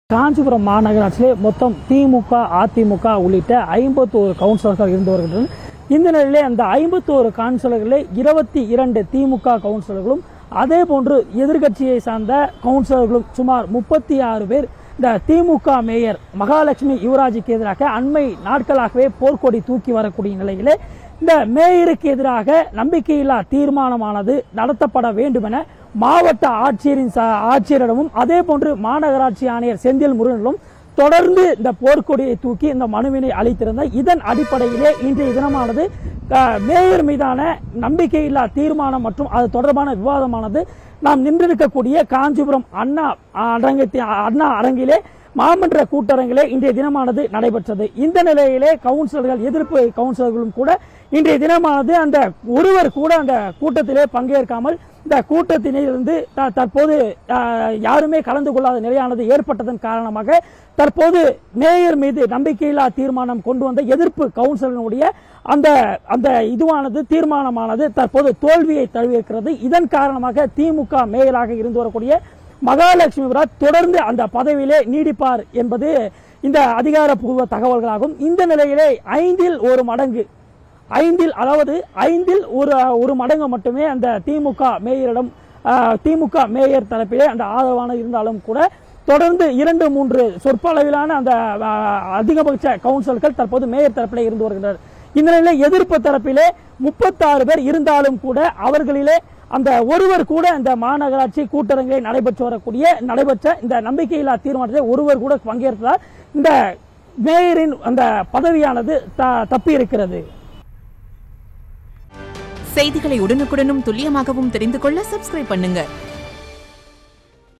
காஞ்சிபுரம் மாநகராட்சியிலே மொத்தம் திமுக அதிமுக உள்ளிட்ட ஐம்பத்தோரு கவுன்சிலர்கள் இருந்து வருகின்றனர் இந்த நிலையிலே அந்த ஐம்பத்தோரு கவுன்சிலர்களே இருபத்தி இரண்டு திமுக கவுன்சிலர்களும் அதே போன்று எதிர்க்கட்சியை சார்ந்த கவுன்சிலர்களும் சுமார் முப்பத்தி ஆறு பேர் இந்த திமுக மேயர் மகாலட்சுமி யுவராஜுக்கு எதிராக அண்மை நாட்களாகவே போர்க்கொடி தூக்கி வரக்கூடிய நிலையிலே இந்த மேயருக்கு எதிராக நம்பிக்கையில்லா தீர்மானமானது நடத்தப்பட வேண்டும் என மாவட்ட ஆட்சியரின் ச- ஆட்சியரிடமும் அதே போன்று மாநகராட்சி ஆணையர் செந்தில் முருகனிலும் தொடர்ந்து இந்த போர்க்கொடியை தூக்கி இந்த மனுவினை அளித்திருந்தார் இதன் அடிப்படையிலே இன்றைய தினமானது அஹ், மேயர் மீதான நம்பிக்கையில்லா தீர்மானம் மற்றும் அது தொடர்பான விவாதமானது நாம் நின்றிருக்கக்கூடிய காஞ்சிபுரம் அண்ணா அரங்கத்தி அண்ணா அரங்கிலே மாமன்ற கூட்டரங்கிலே இன்றைய தினமானது நடைபெற்றது இந்த நிலையிலே கவுன்சிலர்கள் எதிர்ப்பு கவுன்சிலர்களும் கூட இன்றைய தினமானது அந்த ஒருவர் கூட அந்த கூட்டத்திலே பங்கேற்காமல் இந்த கூட்டத்திலிருந்து த- தற்போது அஹ், யாருமே கலந்து கொள்ளாத நிலையானது ஏற்பட்டதன் காரணமாக தற்போது மேயர் மீது நம்பிக்கையில்லா தீர்மானம் கொண்டு வந்த எதிர்ப்பு கவுன்சிலனுடைய அந்த அந்த இதுவானது தீர்மானமானது தற்போது தோல்வியை தழுவியிருக்கிறது இதன் காரணமாக திமுக மேயராக இருந்து வரக்கூடிய மகாலட்சுமி விராட் தொடர்ந்து அந்த பதவியிலே நீடிப்பார் என்பது இந்த அதிகாரப்பூர்வ தகவல்களாகும் இந்த நிலையிலே ஐந்தில் ஒரு மடங்கு ஐந்தில் அதாவது ஐந்தில் ஒரு ஒரு மடங்கு மட்டுமே அந்த திமுக மேயரிடம் ஆஹ், திமுக மேயர் தரப்பிலே அந்த ஆதரவான இருந்தாலும் கூட தொடர்ந்து இரண்டு மூன்று சொற்பளவிலான அந்த ஆஹ், அதிகபட்ச கவுன்சிலர்கள் தற்போது மேயர் தரப்பிலே இருந்து வருகின்றனர் இந்த நிலையில எதிர்ப்பு தரப்பிலே முப்பத்தாறு பேர் இருந்தாலும் கூட அவர்களிலே அந்த ஒருவர் கூட இந்த மாநகராட்சி கூட்டரங்கிலே நடைபெற்று வரக்கூடிய நடைபெற்ற இந்த நம்பிக்கையில்லா தீர்மானத்தை ஒருவர் கூட பங்கேற்றதால் இந்த மேயரின் அந்த பதவியானது த- தப்பி இருக்கிறது செய்திகளை உடனுக்குடனும் துல்லியமாகவும் தெரிந்து கொள்ள சப்ஸ்கிரைப் பண்ணுங்க